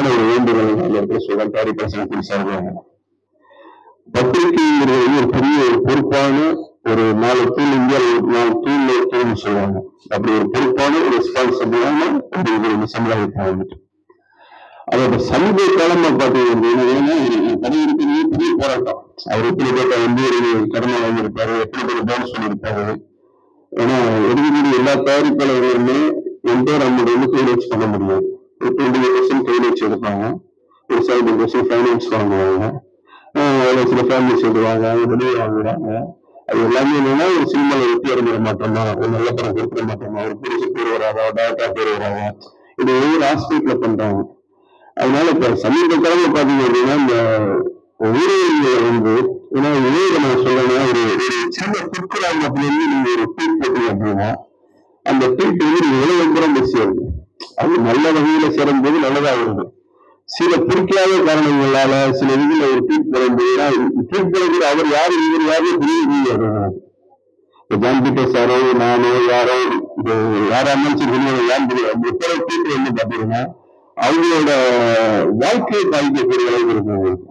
முக்கியமான ஒரு வேண்டுகோள் அந்த இடத்துல சொல்றேன் தயாரிப்பாளர் சங்கத்தின் சார்பாக பத்திரிகைங்கிறது வந்து ஒரு பெரிய ஒரு பொறுப்பான ஒரு நாலு தூள் இந்தியாவில் ஒரு நாலு தூள் தூள்னு சொல்லுவாங்க அப்படி ஒரு பொறுப்பான ஒரு ரெஸ்பான்சிபிளான ஒரு இது இந்த சமுதாயத்தை வந்துட்டு அதோட சமீப காலமா பார்த்தீங்கன்னா ஏன்னா பணியிருக்கிறது பெரிய போராட்டம் அவர் எத்தனை பேர்ட்ட வந்து ஒரு கடமை வாங்கியிருப்பாரு எத்தனை பேர் போனஸ் பண்ணியிருப்பாரு ஏன்னா எடுக்கக்கூடிய எல்லா தயாரிப்பாளர்களுமே எந்த நம்ம வந்து கையில் வச்சு பண்ண முடியாது ஒரு டுவெண்ட்டி பர்சன்ட் கையில் வச்சு எடுப்பாங்க ஒரு செவன்டி பர்சன்ட் ஃபைனான்ஸ் வாங்குவாங்க ஆஹ் ஒரு சில ஃபேமிலிஸ் எழுதுவாங்க வெளியே வாங்குறாங்க அது எல்லாமே என்னன்னா ஒரு சினிமாவில் வெற்றி அடைஞ்சிட மாட்டோமா ஒரு நல்ல படம் கொடுத்துட மாட்டோமா ஒரு புதுசு பேர் வராதா டேரக்டா பேர் வராதா இது ஒவ்வொரு ஆஸ்பெக்ட்ல பண்றாங்க அதனால இப்ப சமீப காலத்துல பாத்தீங்க அப்படின்னா இந்த ஊடகங்கள் வந்து ஏன்னா ஊடக நான் சொல்லணும் ஒரு ஒரு சின்ன குறுக்குறாங்க அப்படின்னு நீங்க ஒரு ட்வீட் போட்டீங்க அப்படின்னா அந்த ட்வீட் வந்து நீங்க எவ்வளவு தூரம் போய் சேருது அது நல்ல வகையில சேரும் போது நல்லதா வருது சில பிடிக்காத காரணங்களால சில இதுல ஒரு ட்வீட் போடும்போதுனா ட்வீட் போடுறது அவர் யாரு இவர் யாரு புரிய ஜான் பீட்டர் சாரோ நானோ யாரோ இப்போ யாரா இருந்தாலும் சரி வெளியே யாரும் தெரியாது எத்தனை ட்வீட் வந்து பாத்தீங்கன்னா அவங்களோட வாழ்க்கையை பாதிக்கக்கூடிய அளவுக்கு இருக்கும் அவங்களுக்கு.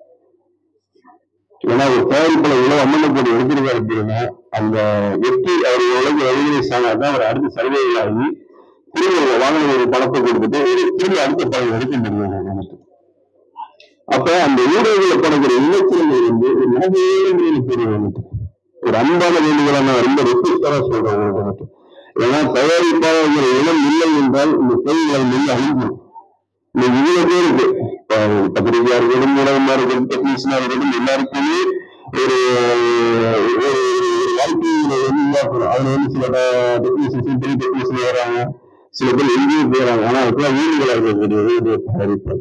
ஏன்னா ஒரு தயாரிப்புல இவ்வளவு அம்மனப்படி எடுத்திருக்காரு அப்படின்னா அந்த வெற்றி அவர் உலக வெளியே தான் அவர் அடுத்த சர்வே ஆகி திரும்ப வாங்கின ஒரு பணத்தை கொடுத்துட்டு திரும்ப அடுத்த படம் எடுக்க முடியும் நமக்கு அப்ப அந்த ஊடகங்களை படக்கூடிய இலக்கியங்கள் வந்து ஒரு நகையே பெரிய வந்துட்டு ஒரு அன்பான வேண்டுகோளை நான் ரொம்ப ரெக்வஸ்டரா சொல்றேன் உங்களுக்கு வந்துட்டு ஏன்னா தயாரிப்பாளர்கள் இனம் இல்லை என்றால் இந்த தொழில்கள் வந்து அழிஞ்சிடும் இன்னைக்கு இவ்வளவு பேர் இருக்கு இப்ப பத்திரிகையா இருக்கட்டும் ஊடகமா இருக்கட்டும் டெக்னீஷியனா இருக்கட்டும் எல்லாருக்குமே ஒரு ஒரு வாழ்க்கையில வந்து உருவாக்கணும் அதுல வந்து சில டெக்னீஷியன் பெரிய டெக்னீஷியன் வராங்க சில பேர் எங்கேயோ போறாங்க ஆனா அதுக்கெல்லாம் வீடுகளா இருக்கக்கூடியது இது தயாரிப்பு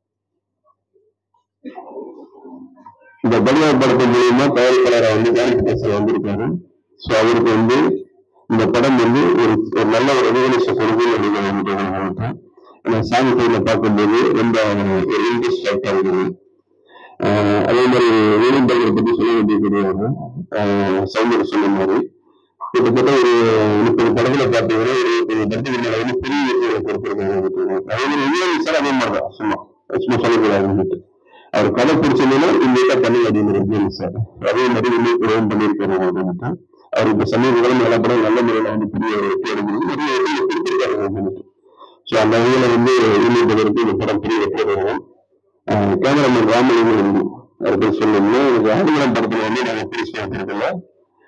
இந்த பலியா படத்தின் மூலியமா தயாரிப்பாளராக வந்து டேரக்டர் பேசல வந்திருக்காரு ஸோ அவருக்கு வந்து இந்த படம் வந்து ஒரு ஒரு நல்ல ஒரு ரெகனைசேஷன் கொடுக்கும் அப்படின்னு வந்துட்டு நினைக்கிறேன் ஏன்னா சாமி கோயில பார்க்கும்போது ரொம்ப ஒரு இன்ட்ரெஸ்ட் ஆக்டா இருக்குது ஆஹ் அதே மாதிரி வேலும்பர்களை பத்தி சொல்ல வேண்டிய கிடையாது சௌந்தர் சொன்ன மாதிரி கிட்டத்தட்ட ஒரு முப்பது படங்களை பார்த்தீங்கன்னா ஒரு இருபது படத்துக்கு மேல வந்து பெரிய வெற்றிகளை கொடுத்துருக்காங்க அதே மாதிரி இன்னொரு சார் அதே மாதிரி தான் சும்மா சும்மா சொல்லக்கூடாதுன்னுட்டு அவர் கதை பிடிச்சதுன்னா இந்த பண்ணி அப்படின்னு விஜய் சார் அதே மாதிரி இன்னும் குரவும் பண்ணியிருக்காரு அப்படின்ட்டு அவர் இப்ப சமீப காலம் நல்ல படம் நல்ல முறையில வந்து பெரிய ஒரு வெற்றி அடைஞ்சது நிறைய வெற்றியை கொடுத்திருக்காரு அப்படின்ட்டு ஸோ அந்த வகையில வந்து இன்னொருத்தவருக்கு இந்த படம் பெரிய வெற்றி வரும் கேமராமேன் ராமலிங்கம் அவர்கள் சொல்லணும்னா எனக்கு ஆடுகளம் படத்துல வந்து நாங்கள் பேசி வந்திருக்கல